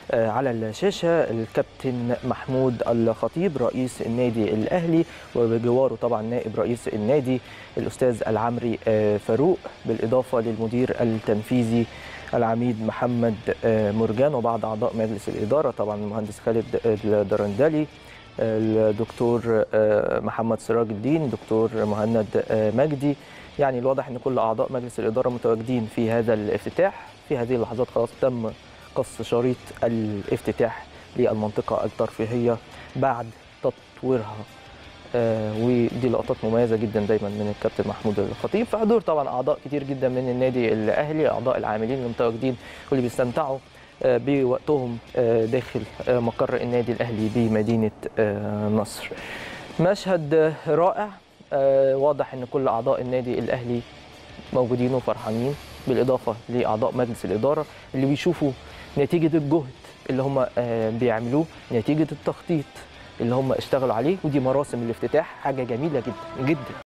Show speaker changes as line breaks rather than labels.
على الشاشة الكابتن محمود الخطيب رئيس النادي الأهلي وبجواره طبعا نائب رئيس النادي الأستاذ العمري فاروق بالإضافة للمدير التنفيذي العميد محمد مرجان وبعض أعضاء مجلس الإدارة طبعا المهندس خالد الدرندلي الدكتور محمد سراج الدين دكتور مهند مجدي يعني الواضح ان كل اعضاء مجلس الاداره متواجدين في هذا الافتتاح في هذه اللحظات خلاص تم قص شريط الافتتاح للمنطقه الترفيهيه بعد تطويرها آه ودي لقطات مميزه جدا دايما من الكابتن محمود الخطيب في حضور طبعا اعضاء كتير جدا من النادي الاهلي اعضاء العاملين المتواجدين واللي بيستمتعوا آه بوقتهم آه داخل مقر النادي الاهلي بمدينه نصر مشهد رائع واضح ان كل اعضاء النادي الاهلي موجودين وفرحانين بالاضافه لاعضاء مجلس الاداره اللي بيشوفوا نتيجه الجهد اللي هم بيعملوه نتيجه التخطيط اللي هم اشتغلوا عليه ودي مراسم الافتتاح حاجه جميله جدا جدا